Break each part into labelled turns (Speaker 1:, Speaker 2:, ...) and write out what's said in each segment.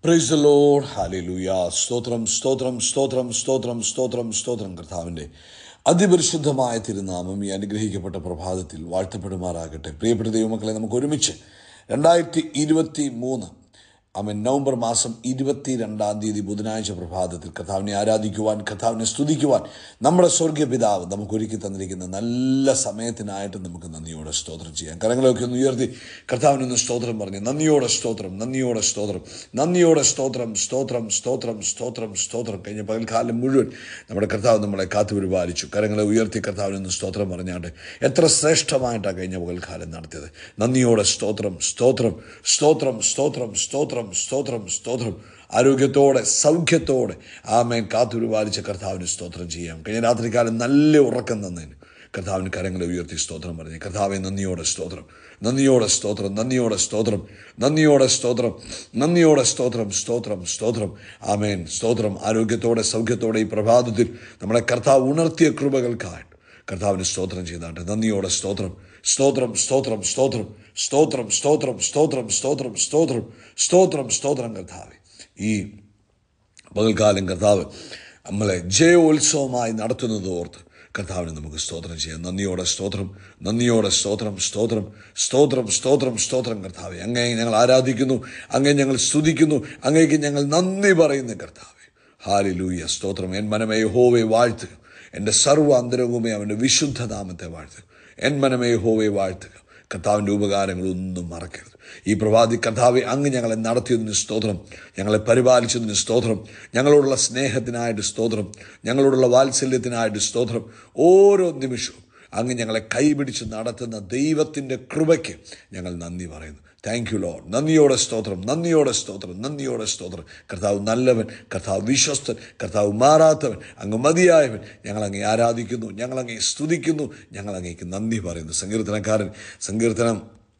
Speaker 1: Praise the Lord ഹാലൂയ സ്തോത്രം സ്തോത്രം സ്തോത്രം സ്തോത്രം സ്തോത്രം സ്തോത്രം കർത്താവിൻ്റെ അതിപരിശുദ്ധമായ തിരുനാമം ഈ അനുഗ്രഹിക്കപ്പെട്ട പ്രഭാതത്തിൽ വാഴ്ത്തപ്പെടുമാറാകട്ടെ പ്രിയപ്പെട്ട ദൈവമക്കളെ നമുക്ക് ഒരുമിച്ച് രണ്ടായിരത്തി ഇരുപത്തി മൂന്ന് അവൻ നവംബർ മാസം ഇരുപത്തി രണ്ടാം തീയതി ബുധനാഴ്ച പ്രഭാതത്തിൽ കർത്താവിനെ ആരാധിക്കുവാൻ കർത്താവിനെ സ്തുതിക്കുവാൻ നമ്മുടെ സ്വർഗീയ പിതാവ് നമുക്ക് ഒരുക്കി തന്നിരിക്കുന്ന നല്ല സമയത്തിനായിട്ട് നമുക്ക് നന്ദിയോടെ സ്തോത്രം ചെയ്യാം കരങ്ങളൊക്കെ ഒന്ന് ഉയർത്തി കർത്താവിനൊന്ന് സ്തോത്രം പറഞ്ഞ് നന്ദിയോടെ സ്തോത്രം നന്ദിയോടെ സ്തോത്രം നന്ദിയോടെ സ്തോത്രം സ്തോത്രം സ്തോത്രം സ്തോത്രം സ്തോത്രം കഴിഞ്ഞ പകൽക്കാലം മുഴുവൻ നമ്മുടെ കർത്താവ് നമ്മളെ കാത്തു പരിപാലിച്ചു കരങ്ങളെ ഉയർത്തി കർത്താവിനൊന്ന് സ്തോത്രം പറഞ്ഞാണ്ട് എത്ര ശ്രേഷ്ഠമായിട്ടാണ് കഴിഞ്ഞ പകൽക്കാലം നടത്തിയത് നന്ദിയോടെ സ്തോത്രം സ്തോത്രം സ്തോത്രം സ്തോത്രം സ്തോത്രം സ്തോത്രം സ്തോത്രം ആരോഗ്യത്തോടെ സൗഖ്യത്തോടെ ആമേൻ കാത്തുരുപാലിച്ച കർത്താവിന് സ്തോത്രം ചെയ്യാം കഴിഞ്ഞ രാത്രികാലം നല്ല ഉറക്കം തന്നതിന് കർത്താവിന് കരങ്ങളെ ഉയർത്തി സ്തോത്രം പറഞ്ഞു കർത്താവെ നന്ദിയോടെ സ്തോത്രം നന്ദിയോടെ സ്തോത്രം നന്ദിയോടെ സ്തോത്രം നന്ദിയോടെ സ്തോത്രം നന്ദിയോടെ സ്തോത്രം സ്തോത്രം സ്തോത്രം ആമേൻ സ്തോത്രം ആരോഗ്യത്തോടെ സൗഖ്യത്തോടെ ഈ പ്രഭാതത്തിൽ നമ്മളെ കർത്താവ് ഉണർത്തിയ കൃപകൾക്കായിട്ട് കർത്താവിന് സ്തോത്രം ചെയ്താട്ടെ നന്ദിയോടെ സ്തോത്രം സ്തോത്രം സ്തോത്രം സ്തോത്രം സ്തോത്രം സ്തോത്രം സ്തോത്രം സ്തോത്രം സ്തോത്രം സ്തോത്രം സ്തോത്രം കർത്താവ് ഈ പകൽക്കാലം കർത്താവ് നമ്മളെ ജയോത്സവമായി നടത്തുന്നത് ഓർത്ത് കർത്താവിന് നമുക്ക് സ്തോത്രം ചെയ്യാം നന്ദിയോടെ സ്തോത്രം നന്ദിയോടെ സ്തോത്രം സ്തോത്രം സ്തോത്രം സ്തോത്രം സ്തോത്രം കർത്താവെ അങ്ങേ ഞങ്ങൾ ആരാധിക്കുന്നു അങ്ങേ ഞങ്ങൾ സ്തുതിക്കുന്നു അങ്ങേക്ക് ഞങ്ങൾ നന്ദി പറയുന്നു കർത്താവെ ഹാലിലൂയ സ്തോത്രം എൻ മനമേ ഹോവെ വാഴ്ത്തുക എൻ്റെ സർവ്വ അന്തരവുമേ അവൻ്റെ വിശുദ്ധ നാമത്തെ വാഴ്ത്തുക എൻ മനമേ ഹോവെ വാഴ്ത്തുക കർത്താവിൻ്റെ ഉപകാരങ്ങളൊന്നും മറക്കരുത് ഈ പ്രവാദി കർത്താവെ അങ്ങ് ഞങ്ങളെ നടത്തിയതിന് സ്തോത്രം ഞങ്ങളെ പരിപാലിച്ചതിന് സ്തോത്രം ഞങ്ങളോടുള്ള സ്നേഹത്തിനായിട്ട് സ്തോത്രം ഞങ്ങളോടുള്ള വാത്സല്യത്തിനായിട്ട് സ്തോത്രം ഓരോ നിമിഷവും അങ്ങ് ഞങ്ങളെ കൈപിടിച്ച് നടത്തുന്ന ദൈവത്തിൻ്റെ കൃപയ്ക്ക് ഞങ്ങൾ നന്ദി പറയുന്നു താങ്ക് യു ലോഡ് നന്ദിയോടെ സ്തോത്രം നന്ദിയോടെ സ്തോത്രം നന്ദിയോടെ സ്തോത്രം കർത്താവ് നല്ലവൻ കർത്താവ് വിശ്വസ്തൻ കർത്താവ് മാറാത്തവൻ അങ്ങ് മതിയായവൻ ഞങ്ങളങ്ങേ ആരാധിക്കുന്നു ഞങ്ങളങ്ങേ സ്തുതിക്കുന്നു ഞങ്ങളങ്ങേക്ക് നന്ദി പറയുന്നു സങ്കീർത്തനക്കാരൻ സങ്കീർത്തനം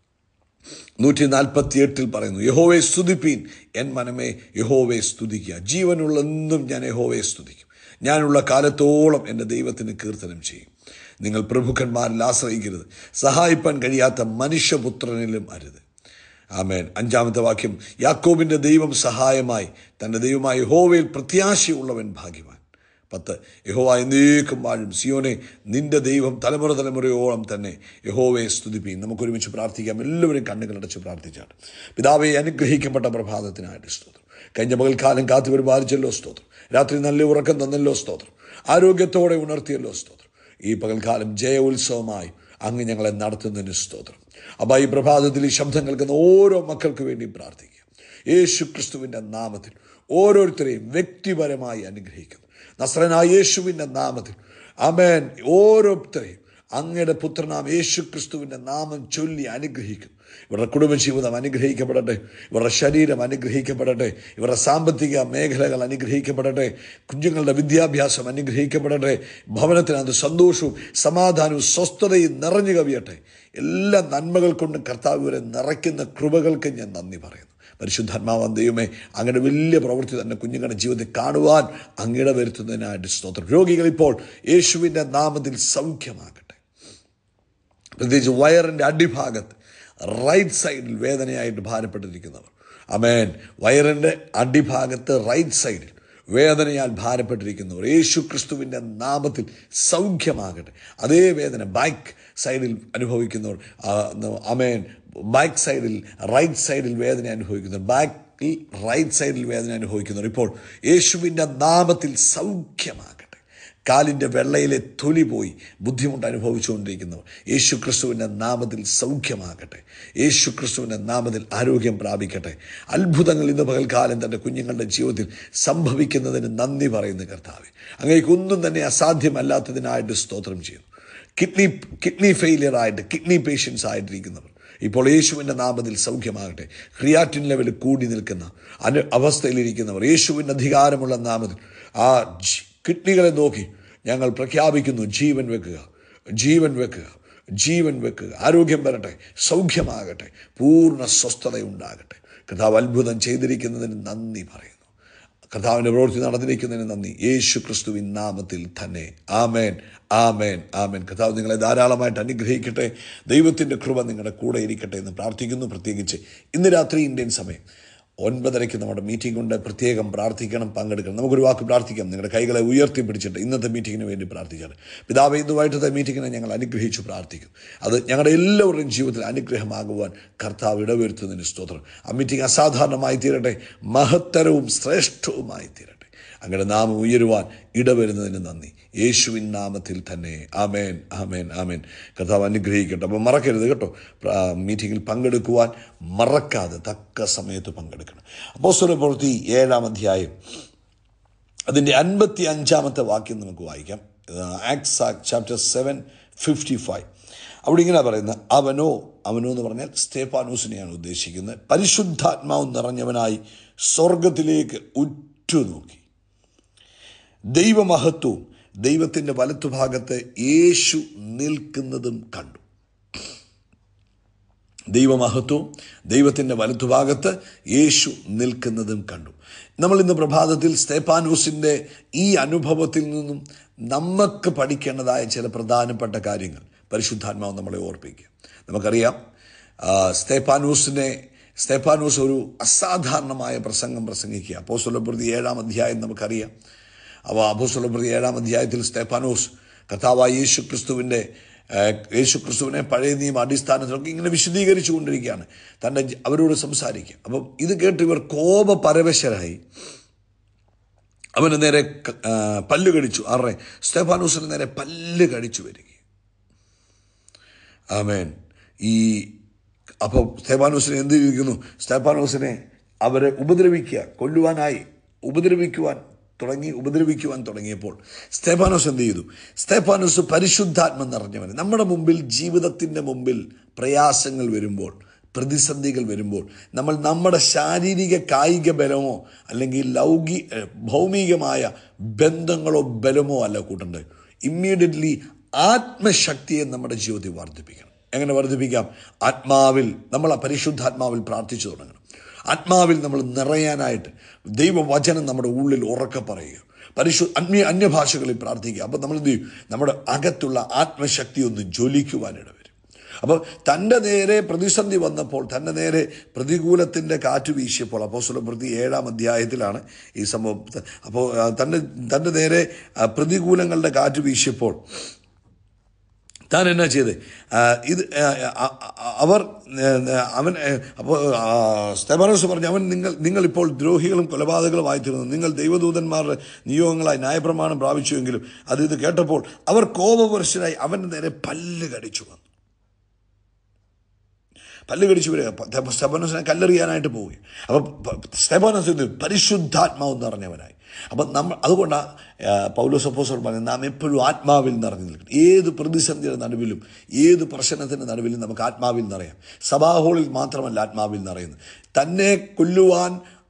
Speaker 1: നൂറ്റി നാൽപ്പത്തി എട്ടിൽ പറയുന്നു യഹോവെ സ്തുതിപ്പീൻ എൻ മനമേ യഹോവെ സ്തുതിക്കുക ജീവനുള്ള എന്നും ഞാൻ യഹോവയെ സ്തുതിക്കും ഞാനുള്ള കാലത്തോളം എൻ്റെ ദൈവത്തിന് കീർത്തനം ചെയ്യും നിങ്ങൾ പ്രഭുക്കന്മാരിൽ ആശ്രയിക്കരുത് സഹായിപ്പാൻ കഴിയാത്ത മനുഷ്യപുത്രനിലും അരുത് ആമേൻ അഞ്ചാമത്തെ വാക്യം യാക്കോബിൻ്റെ ദൈവം സഹായമായി തൻ്റെ ദൈവമായ യഹോവയിൽ പ്രത്യാശയുള്ളവൻ ഭാഗ്യവാൻ പത്ത് യഹോവ എന്നേക്കും വാഴും സിയോനെ നിന്റെ ദൈവം തലമുറ തലമുറയോളം തന്നെ യഹോവയെ സ്തുതിപ്പീൻ നമുക്കൊരുമിച്ച് പ്രാർത്ഥിക്കാം എല്ലാവരും കണ്ണുകളടച്ച് പ്രാർത്ഥിച്ചാണ് പിതാവെ അനുഗ്രഹിക്കപ്പെട്ട പ്രഭാതത്തിനായിട്ട് സ്തോത്രം കഴിഞ്ഞ പകൽക്കാലം കാത്തു പരിപാലിച്ചല്ലോ സ്തോത്രം രാത്രി നല്ല ഉറക്കം തന്നല്ലോ സ്തോത്രം ആരോഗ്യത്തോടെ ഉണർത്തിയല്ലോ സ്തോത്രം ഈ പകൽക്കാലം ജയ ഉത്സവമായി അങ്ങ് ഞങ്ങളെ നടത്തുന്നതിന് സ്തോത്രം അപ്പോൾ ഈ പ്രഭാതത്തിൽ ഈ ശബ്ദം കേൾക്കുന്ന ഓരോ മക്കൾക്ക് വേണ്ടി പ്രാർത്ഥിക്കുക യേശു ക്രിസ്തുവിൻ്റെ നാമത്തിൽ ഓരോരുത്തരെയും വ്യക്തിപരമായി അനുഗ്രഹിക്കുന്നു നസ്രനായ യേശുവിൻ്റെ നാമത്തിൽ അമേൻ ഓരോരുത്തരെയും അങ്ങയുടെ പുത്രനാം യേശു ക്രിസ്തുവിൻ്റെ നാമം ചൊല്ലി അനുഗ്രഹിക്കുന്നു ഇവരുടെ കുടുംബജീവിതം അനുഗ്രഹിക്കപ്പെടട്ടെ ഇവരുടെ ശരീരം അനുഗ്രഹിക്കപ്പെടട്ടെ ഇവരുടെ സാമ്പത്തിക മേഖലകൾ അനുഗ്രഹിക്കപ്പെടട്ടെ കുഞ്ഞുങ്ങളുടെ വിദ്യാഭ്യാസം അനുഗ്രഹിക്കപ്പെടട്ടെ ഭവനത്തിനകത്ത് സന്തോഷവും സമാധാനവും സ്വസ്ഥതയും നിറഞ്ഞു കവിയട്ടെ എല്ലാ നന്മകൾ കൊണ്ട് കർത്താവ് ഇവരെ നിറയ്ക്കുന്ന കൃപകൾക്ക് ഞാൻ നന്ദി പറയുന്നു പരിശുദ്ധാത്മാവാൻ ദൈവമേ അങ്ങയുടെ വലിയ പ്രവൃത്തി തന്നെ കുഞ്ഞുങ്ങളുടെ ജീവിതത്തിൽ കാണുവാൻ അങ്ങയുടെ വരുത്തുന്നതിനായിട്ട് സ്തോത്രം രോഗികൾ ഇപ്പോൾ യേശുവിൻ്റെ നാമത്തിൽ സൗഖ്യമാകട്ടെ പ്രത്യേകിച്ച് വയറിൻ്റെ അടിഭാഗത്ത് റൈറ്റ് സൈഡിൽ വേദനയായിട്ട് ഭാരപ്പെട്ടിരിക്കുന്നവർ അമേൻ വയറിൻ്റെ അടിഭാഗത്ത് റൈറ്റ് സൈഡിൽ വേദനയാൽ ഭാരപ്പെട്ടിരിക്കുന്നവർ യേശു ക്രിസ്തുവിൻ്റെ നാമത്തിൽ സൗഖ്യമാകട്ടെ അതേ വേദന ബാക്ക് സൈഡിൽ അനുഭവിക്കുന്നവർ അമേൻ ബാക്ക് സൈഡിൽ റൈറ്റ് സൈഡിൽ വേദന അനുഭവിക്കുന്നവർ ബാക്കിൽ റൈറ്റ് സൈഡിൽ വേദന അനുഭവിക്കുന്നവർ ഇപ്പോൾ യേശുവിൻ്റെ നാമത്തിൽ സൗഖ്യമാകട്ടെ കാലിൻ്റെ വെള്ളയിലെ തൊലി പോയി ബുദ്ധിമുട്ട് അനുഭവിച്ചുകൊണ്ടിരിക്കുന്നവർ യേശു ക്രിസ്തുവിൻ്റെ നാമത്തിൽ സൗഖ്യമാകട്ടെ യേശു ക്രിസ്തുവിൻ്റെ നാമത്തിൽ ആരോഗ്യം പ്രാപിക്കട്ടെ അത്ഭുതങ്ങൾ ഇന്ന് പകൽക്കാലം തൻ്റെ കുഞ്ഞുങ്ങളുടെ ജീവിതത്തിൽ സംഭവിക്കുന്നതിന് നന്ദി പറയുന്ന കർത്താവ് അങ്ങേക്കൊന്നും തന്നെ അസാധ്യമല്ലാത്തതിനായിട്ട് സ്തോത്രം ചെയ്യുന്നു കിഡ്നി കിഡ്നി ഫെയിലിയർ ആയിട്ട് കിഡ്നി പേഷ്യൻസ് ആയിട്ടിരിക്കുന്നവർ ഇപ്പോൾ യേശുവിൻ്റെ നാമത്തിൽ സൗഖ്യമാകട്ടെ ക്രിയാറ്റിൻ ലെവൽ കൂടി നിൽക്കുന്ന അനു അവസ്ഥയിലിരിക്കുന്നവർ യേശുവിൻ്റെ അധികാരമുള്ള നാമത്തിൽ ആ കിഡ്നികളെ നോക്കി ഞങ്ങൾ പ്രഖ്യാപിക്കുന്നു ജീവൻ വെക്കുക ജീവൻ വെക്കുക ജീവൻ വെക്കുക ആരോഗ്യം വരട്ടെ സൗഖ്യമാകട്ടെ പൂർണ്ണ സ്വസ്ഥതയുണ്ടാകട്ടെ കർത്താവ് അത്ഭുതം ചെയ്തിരിക്കുന്നതിന് നന്ദി പറയുന്നു കർത്താവിൻ്റെ പ്രവൃത്തി നടന്നിരിക്കുന്നതിന് നന്ദി യേശു ക്രിസ്തുവിൻ നാമത്തിൽ തന്നെ ആമേൻ ആമേൻ ആമേൻ കർത്താവ് നിങ്ങളെ ധാരാളമായിട്ട് അനുഗ്രഹിക്കട്ടെ ദൈവത്തിൻ്റെ കൃപ നിങ്ങളുടെ കൂടെ ഇരിക്കട്ടെ എന്ന് പ്രാർത്ഥിക്കുന്നു പ്രത്യേകിച്ച് ഇന്ന് രാത്രി ഇന്ത്യൻ സമയം ഒൻപതരയ്ക്ക് നമ്മുടെ മീറ്റിംഗ് ഉണ്ട് പ്രത്യേകം പ്രാർത്ഥിക്കണം പങ്കെടുക്കണം നമുക്കൊരു വാക്ക് പ്രാർത്ഥിക്കാം നിങ്ങളുടെ കൈകളെ ഉയർത്തി പിടിച്ചിട്ട് ഇന്നത്തെ മീറ്റിങ്ങിന് വേണ്ടി പ്രാർത്ഥിച്ചാണ് പിതാവ് ഇന്നുമായിട്ടത്തെ മീറ്റിങ്ങിനെ ഞങ്ങൾ അനുഗ്രഹിച്ചു പ്രാർത്ഥിക്കും അത് ഞങ്ങളുടെ എല്ലാവരുടെയും ജീവിതത്തിൽ അനുഗ്രഹമാകുവാൻ കർത്താവ് ഇടവരുത്തുന്നതിന് സ്തോത്രം ആ മീറ്റിംഗ് അസാധാരണമായി തീരട്ടെ മഹത്തരവും ശ്രേഷ്ഠവുമായി തീരട്ടെ അങ്ങനെ നാമം ഉയരുവാൻ ഇടവരുന്നതിന് നന്ദി യേശുവിൻ നാമത്തിൽ തന്നെ ആമേൻ ആമേൻ ആമേൻ കർത്താവ് അനുഗ്രഹിക്കട്ടെ അപ്പം മറക്കരുത് കേട്ടോ പ്ര- മീറ്റിങ്ങിൽ പങ്കെടുക്കുവാൻ മറക്കാതെ തക്ക സമയത്ത് പങ്കെടുക്കണം അപ്പോസ്തല പ്രവൃത്തി ഏഴാം അധ്യായം അതിൻ്റെ അൻപത്തി അഞ്ചാമത്തെ വാക്യം നമുക്ക് വായിക്കാം Acts chapter seven fifty five അവിടെ ഇങ്ങനെ പറയുന്നത് അവനോ അവനോ എന്ന് പറഞ്ഞാൽ സ്തേഫാനൂസിനെയാണ് ഉദ്ദേശിക്കുന്നത് പരിശുദ്ധാത്മാവ് നിറഞ്ഞവനായി സ്വർഗത്തിലേക്ക് ഉറ്റുനോക്കി ദൈവമഹത്വവും ദൈവത്തിൻ്റെ വലത്തുഭാഗത്ത് യേശു നിൽക്കുന്നതും കണ്ടു ദൈവമഹത്വവും ദൈവത്തിൻ്റെ വലത്തുഭാഗത്ത് യേശു നിൽക്കുന്നതും കണ്ടു നമ്മൾ ഇന്ന് പ്രഭാതത്തിൽ സ്തേപ്പാനൂസിൻ്റെ ഈ അനുഭവത്തിൽ നിന്നും നമുക്ക് പഠിക്കേണ്ടതായ ചില പ്രധാനപ്പെട്ട കാര്യങ്ങൾ പരിശുദ്ധാത്മാവ് നമ്മളെ ഓർപ്പിക്കുക നമുക്കറിയാം ആ, സ്തേപ്പാനൂസിനെ സ്തേപ്പാനൂസ് ഒരു അസാധാരണമായ പ്രസംഗം പ്രസംഗിക്കുക അപ്പോസ്തലപ്രതി ഏഴാം അധ്യായം നമുക്കറിയാം അപ്പോൾ അപ്പോസ്തലപ്രതി ഏഴാം അധ്യായത്തിൽ സ്തേപ്പാനോസ് കർത്താവായ യേശു ക്രിസ്തുവിൻ്റെ യേശു ക്രിസ്തുവിനെ പഴയ നിയമ അടിസ്ഥാനത്തിലൊക്കെ ഇങ്ങനെ വിശദീകരിച്ചു കൊണ്ടിരിക്കുകയാണ് തൻ്റെ ജ- അവരോട് സംസാരിക്കുക അപ്പം ഇത് കേട്ട് ഇവർ കോപപരവശരായി അവന് നേരെ ക- ആ, പല്ല് കടിച്ചു ആരുടെ സ്തേഫാനൂസിന് നേരെ പല്ല് കടിച്ചു വരിക ആമേൻ ഈ അപ്പോൾ സ്തേഫാനോസിനെ എന്ത് ചെയ്തിരിക്കുന്നു സ്തേഫാനോസിനെ അവരെ ഉപദ്രവിക്കുക കൊല്ലുവാനായി ഉപദ്രവിക്കുവാൻ തുടങ്ങി ഉപദ്രവിക്കുവാൻ തുടങ്ങിയപ്പോൾ സ്തേഫാനോസ് എന്ത് ചെയ്തു സ്തേഫാനോസ് പരിശുദ്ധാത്മം നിറഞ്ഞവൻ നമ്മുടെ മുമ്പിൽ ജീവിതത്തിൻ്റെ മുമ്പിൽ പ്രയാസങ്ങൾ വരുമ്പോൾ പ്രതിസന്ധികൾ വരുമ്പോൾ നമ്മൾ നമ്മുടെ ശാരീരിക കായിക ബലമോ അല്ലെങ്കിൽ ലൗകി ഏഹ്, ഭൗമികമായ ബന്ധങ്ങളോ ബലമോ അല്ല കൂട്ടേണ്ടത് ഇമ്മീഡിയറ്റ്ലി ആത്മശക്തിയെ നമ്മുടെ ജീവിതത്തിൽ വർദ്ധിപ്പിക്കണം എങ്ങനെ വർദ്ധിപ്പിക്കാം ആത്മാവിൽ നമ്മൾ ആ പരിശുദ്ധാത്മാവിൽ പ്രാർത്ഥിച്ചു തുടങ്ങണം ആത്മാവിൽ നമ്മൾ നിറയാനായിട്ട് ദൈവവചനം നമ്മുടെ ഉള്ളിൽ ഉറക്കെ പറയുക പരിശു അന്യ അന്യഭാഷകളിൽ പ്രാർത്ഥിക്കുക അപ്പോൾ നമ്മൾ എന്ത് ചെയ്യും നമ്മുടെ അകത്തുള്ള ആത്മശക്തി ഒന്ന് ജ്വലിക്കുവാനിട വരും അപ്പോൾ തൻ്റെ നേരെ പ്രതിസന്ധി വന്നപ്പോൾ തൻ്റെ നേരെ പ്രതികൂലത്തിൻ്റെ കാറ്റ് വീശിയപ്പോൾ അപ്പോസ്തല പ്രതി ഏഴാം അധ്യായത്തിലാണ് ഈ സംഭവം അപ്പോൾ ആ, തൻ്റെ തൻ്റെ നേരെ ആ, പ്രതികൂലങ്ങളുടെ കാറ്റ് വീശിയപ്പോൾ താൻ എന്നാ ചെയ്ത് ആ, ഇത് ആ, ആ, ആ, അവർ ആ, അവൻ ആ, അപ്പോൾ സ്തെബാനോസ് പറഞ്ഞു അവൻ നിങ്ങൾ നിങ്ങളിപ്പോൾ ദ്രോഹികളും കൊലപാതകങ്ങളുമായി തീർന്നു നിങ്ങൾ ദൈവദൂതന്മാരുടെ നിയോഗങ്ങളായി ന്യായപ്രമാണം പ്രാപിച്ചുവെങ്കിലും അത് ഇത് കേട്ടപ്പോൾ അവർ കോപപുരുഷരായി അവൻ്റെ നേരെ പല്ല് കടിച്ചു വന്നു പല്ല് കടിച്ചു വരിക പ- സ്തെഫാനോസിനെ കല്ലെറിയാനായിട്ട് പോവുക അപ്പം സ്തെഫാനോസ് എന്ത് ചെയ്തു? പരിശുദ്ധാത്മാവ് നിറഞ്ഞവനായി അപ്പം നമ്മൾ അതുകൊണ്ടാണ് പൗലോസ് അപ്പോസർ പറഞ്ഞത് നാം എപ്പോഴും ആത്മാവിൽ നിറഞ്ഞു നിൽക്കണം ഏത് പ്രതിസന്ധിയുടെ നടുവിലും ഏത് പ്രശ്നത്തിൻ്റെ നടുവിലും നമുക്ക് ആത്മാവിൽ നിറയാം സഭാഹോളിൽ മാത്രമല്ല ആത്മാവിൽ നിറയുന്നത് തന്നെ കൊല്ലുവാൻ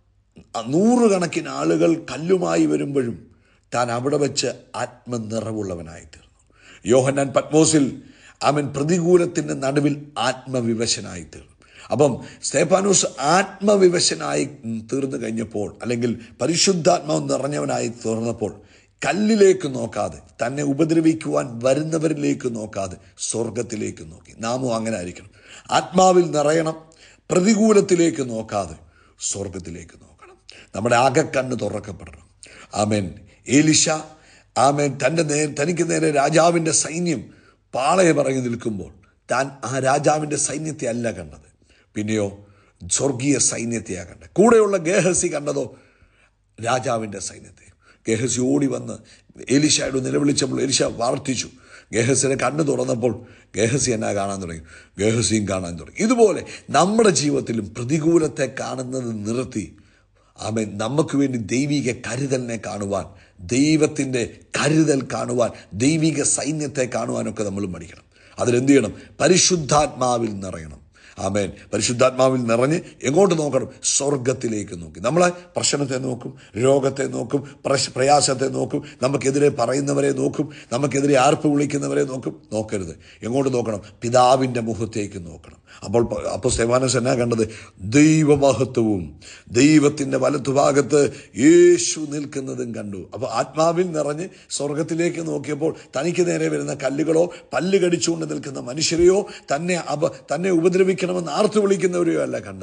Speaker 1: നൂറുകണക്കിന് ആളുകൾ കല്ലുമായി വരുമ്പോഴും താൻ അവിടെ വെച്ച് ആത്മനിറവുള്ളവനായി തീർന്നു യോഹന്നാൻ പത്മോസിൽ അവൻ പ്രതികൂലത്തിൻ്റെ നടുവിൽ ആത്മവിവശനായി തീർന്നു അപ്പം സ്തേഫാനൂസ് ആത്മവിവശനായി തീർന്നു കഴിഞ്ഞപ്പോൾ അല്ലെങ്കിൽ പരിശുദ്ധാത്മാവ് നിറഞ്ഞവനായി തീർന്നപ്പോൾ കല്ലിലേക്ക് നോക്കാതെ തന്നെ ഉപദ്രവിക്കുവാൻ വരുന്നവരിലേക്ക് നോക്കാതെ സ്വർഗത്തിലേക്ക് നോക്കി നാമും അങ്ങനെ ആയിരിക്കണം ആത്മാവിൽ നിറയണം പ്രതികൂലത്തിലേക്ക് നോക്കാതെ സ്വർഗത്തിലേക്ക് നോക്കണം നമ്മുടെ അകക്കണ്ണ് തുറക്കപ്പെടണം ആമേൻ ഏലിശ ആമേൻ തൻ്റെ നേ തനിക്ക് നേരെ രാജാവിൻ്റെ സൈന്യം പാളയെ പറങ്ങി നിൽക്കുമ്പോൾ താൻ ആ രാജാവിൻ്റെ സൈന്യത്തെ അല്ല കണ്ടത് പിന്നെയോ സ്വർഗീയ സൈന്യത്തെയാണ് കണ്ടത് കൂടെയുള്ള ഗേഹസി കണ്ടതോ രാജാവിൻ്റെ സൈന്യത്തെ ഗേഹസി ഓടി വന്ന് എലിശയോട് നിലവിളിച്ചപ്പോൾ എലിശ വാർത്തിച്ചു ഗേഹസിനെ കണ്ണു തുറന്നപ്പോൾ ഗേഹസി എന്നാ കാണാൻ തുടങ്ങി ഗേഹസിയും കാണാൻ തുടങ്ങി ഇതുപോലെ നമ്മുടെ ജീവിതത്തിലും പ്രതികൂലത്തെ കാണുന്നത് നിർത്തി ആമേൻ നമുക്ക് വേണ്ടി ദൈവിക കരുതലിനെ കാണുവാൻ ദൈവത്തിൻ്റെ കരുതൽ കാണുവാൻ ദൈവിക സൈന്യത്തെ കാണുവാനൊക്കെ നമ്മൾ പഠിക്കണം അതിലെന്ത് ചെയ്യണം പരിശുദ്ധാത്മാവിൽ നിറയണം ആമേൻ പരിശുദ്ധാത്മാവിൽ നിറഞ്ഞ് എങ്ങോട്ട് നോക്കണം സ്വർഗത്തിലേക്ക് നോക്കി നമ്മളെ പ്രശ്നത്തെ നോക്കും രോഗത്തെ നോക്കും പ്രശ് പ്രയാസത്തെ നോക്കും നമുക്കെതിരെ പറയുന്നവരെ നോക്കും നമുക്കെതിരെ ആർപ്പ് വിളിക്കുന്നവരെ നോക്കും നോക്കരുത് എങ്ങോട്ട് നോക്കണം പിതാവിൻ്റെ മുഖത്തേക്ക് നോക്കണം അപ്പോൾ പ- അപ്പോൾ സ്തേവാനസ് എന്നാ കണ്ടത് ദൈവമഹത്വവും ദൈവത്തിൻ്റെ വലത്തുഭാഗത്ത് യേശു നിൽക്കുന്നതും കണ്ടു അപ്പോൾ ആത്മാവിൽ നിറഞ്ഞ് സ്വർഗത്തിലേക്ക് നോക്കിയപ്പോൾ തനിക്ക് നേരെ വരുന്ന കല്ലുകളോ പല്ല് കടിച്ചുകൊണ്ട് നിൽക്കുന്ന മനുഷ്യരെയോ തന്നെ അപ തന്നെ ഉപദ്രവിക്കണമെന്ന് ആർത്തു വിളിക്കുന്നവരെയോ അല്ല കണ്ടത്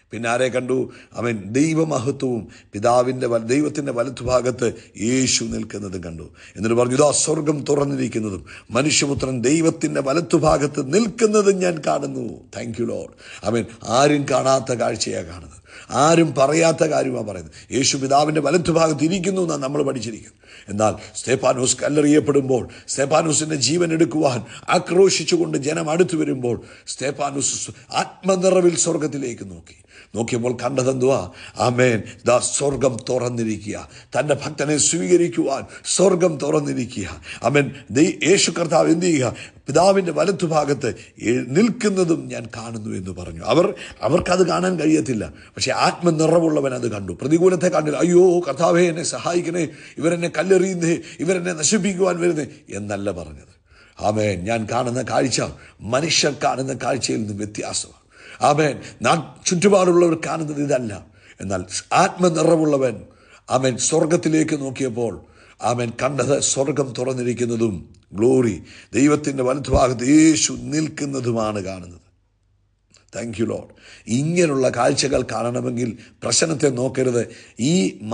Speaker 1: പിന്നെ ആരെ കണ്ടു അവൻ ദൈവമഹത്വവും പിതാവിൻ്റെ വല ദൈവത്തിൻ്റെ വലത്തുഭാഗത്ത് യേശു നിൽക്കുന്നതും കണ്ടു എന്നിട്ട് പറഞ്ഞു ഇതാ സ്വർഗം തുറന്നിരിക്കുന്നതും മനുഷ്യപുത്രൻ ദൈവത്തിൻ്റെ വലത്തുഭാഗത്ത് നിൽക്കുന്നതും ഞാൻ കാണുന്നു താങ്ക് യു ലോഡ് അവൻ ആരും കാണാത്ത കാഴ്ചയാണ് കാണുന്നത് ആരും പറയാത്ത കാര്യമാണ് പറയുന്നത് യേശു പിതാവിൻ്റെ വലത്തുഭാഗത്ത് ഇരിക്കുന്നു എന്നാണ് നമ്മൾ പഠിച്ചിരിക്കുന്നത് എന്നാൽ സ്തേപ്പാനോസ് കല്ലെറിയപ്പെടുമ്പോൾ സ്തേപ്പാനോസിൻ്റെ ജീവൻ എടുക്കുവാൻ ആക്രോശിച്ചുകൊണ്ട് ജനം അടുത്തു വരുമ്പോൾ സ്തേപ്പാനോസ് ആത്മനിറവിൽ സ്വർഗത്തിലേക്ക് നോക്കി നോക്കിയപ്പോൾ കണ്ടതെന്തുവാ ആമേൻ ദാ സ്വർഗം തുറന്നിരിക്കുക തൻ്റെ ഭക്തനെ സ്വീകരിക്കുവാൻ സ്വർഗം തുറന്നിരിക്കുക അമേൻ ദൈ യേശു കർത്താവ് എന്ത് ചെയ്യുക പിതാവിൻ്റെ വലത്തുഭാഗത്ത് എ- നിൽക്കുന്നതും ഞാൻ കാണുന്നു എന്ന് പറഞ്ഞു അവർ അവർക്കത് കാണാൻ കഴിയത്തില്ല പക്ഷേ ആത്മനിറവുള്ളവൻ അത് കണ്ടു പ്രതികൂലത്തെ കണ്ടില്ല അയ്യോ കർത്താവേ എന്നെ സഹായിക്കണേ ഇവരെന്നെ കല്ലെറിയുന്നേ ഇവരെന്നെ നശിപ്പിക്കുവാൻ വരുന്നേ എന്നല്ല പറഞ്ഞത് ആമേൻ ഞാൻ കാണുന്ന കാഴ്ച മനുഷ്യർ കാണുന്ന കാഴ്ചയിൽ നിന്ന് വ്യത്യാസമാണ് ആമേൻ നാം ചുറ്റുപാടുള്ളവർ കാണുന്നത് ഇതല്ല എന്നാൽ ആത്മനിറവുള്ളവൻ ആമേൻ സ്വർഗത്തിലേക്ക് നോക്കിയപ്പോൾ ആമേൻ കണ്ടത് സ്വർഗം തുറന്നിരിക്കുന്നതും ഗ്ലോറി ദൈവത്തിൻ്റെ വലതുഭാഗത്ത് യേശു നിൽക്കുന്നതുമാണ് കാണുന്നത് താങ്ക് യു ലോഡ് ഇങ്ങനെയുള്ള കാഴ്ചകൾ കാണണമെങ്കിൽ പ്രശ്നത്തെ നോക്കരുത് ഈ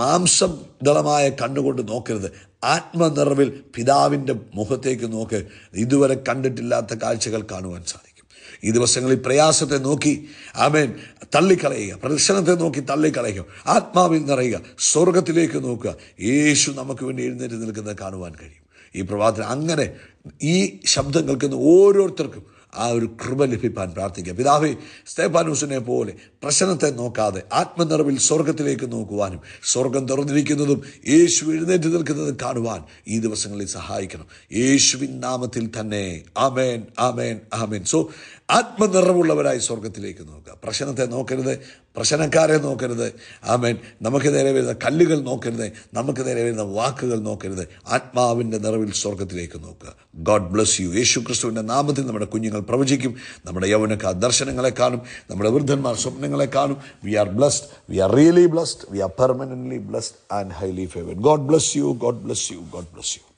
Speaker 1: മാംസദളമായ കണ്ണുകൊണ്ട് നോക്കരുത് ആത്മനിറവിൽ പിതാവിൻ്റെ മുഖത്തേക്ക് നോക്ക് ഇതുവരെ കണ്ടിട്ടില്ലാത്ത കാഴ്ചകൾ കാണുവാൻ സാധിക്കും ഈ ദിവസങ്ങളിൽ പ്രയാസത്തെ നോക്കി ആമേൻ തള്ളിക്കളയുക പ്രദർശനത്തെ നോക്കി തള്ളിക്കളയുക ആത്മാവിൽ നിറയുക സ്വർഗത്തിലേക്ക് നോക്കുക യേശു നമുക്ക് വേണ്ടി എഴുന്നേറ്റ് നിൽക്കുന്നത് കാണുവാൻ കഴിയും ഈ പ്രഭാതത്തിൽ അങ്ങനെ ഈ ശബ്ദം കേൾക്കുന്ന ഓരോരുത്തർക്കും ആ ഒരു കൃപ ലഭിപ്പാൻ പ്രാർത്ഥിക്കുക പിതാവേ സ്തേപാനൂസിനെ പോലെ പ്രശ്നത്തെ നോക്കാതെ ആത്മനിറവിൽ സ്വർഗത്തിലേക്ക് നോക്കുവാനും സ്വർഗം തുറന്നിരിക്കുന്നതും യേശു എഴുന്നേറ്റ് നിൽക്കുന്നതും കാണുവാൻ ഈ ദിവസങ്ങളിൽ സഹായിക്കണം യേശുവിൻ നാമത്തിൽ തന്നെ ആമേൻ ആമേൻ ആമേൻ സോ ആത്മനിറവുള്ളവരായി സ്വർഗത്തിലേക്ക് നോക്കുക പ്രശ്നത്തെ നോക്കരുത് പ്രശ്നക്കാരെ നോക്കരുത് ആമേൻ നമുക്ക് നേരെ വരുന്ന കല്ലുകൾ നോക്കരുത് നമുക്ക് നേരെ വരുന്ന വാക്കുകൾ നോക്കരുത് ആത്മാവിൻ്റെ നിറവിൽ സ്വർഗത്തിലേക്ക് നോക്കുക ഗോഡ് ബ്ലസ് യു യേശു ക്രിസ്തുവിൻ്റെ നാമത്തിൽ നമ്മുടെ കുഞ്ഞുങ്ങൾ പ്രവചിക്കും നമ്മുടെ യൗവനക്കാർ ദർശനങ്ങളെ കാണും നമ്മുടെ വൃദ്ധന്മാർ സ്വപ്നങ്ങളെ കാണും we are blessed we are really blessed we are permanently blessed and highly favoured God bless you God bless you God bless U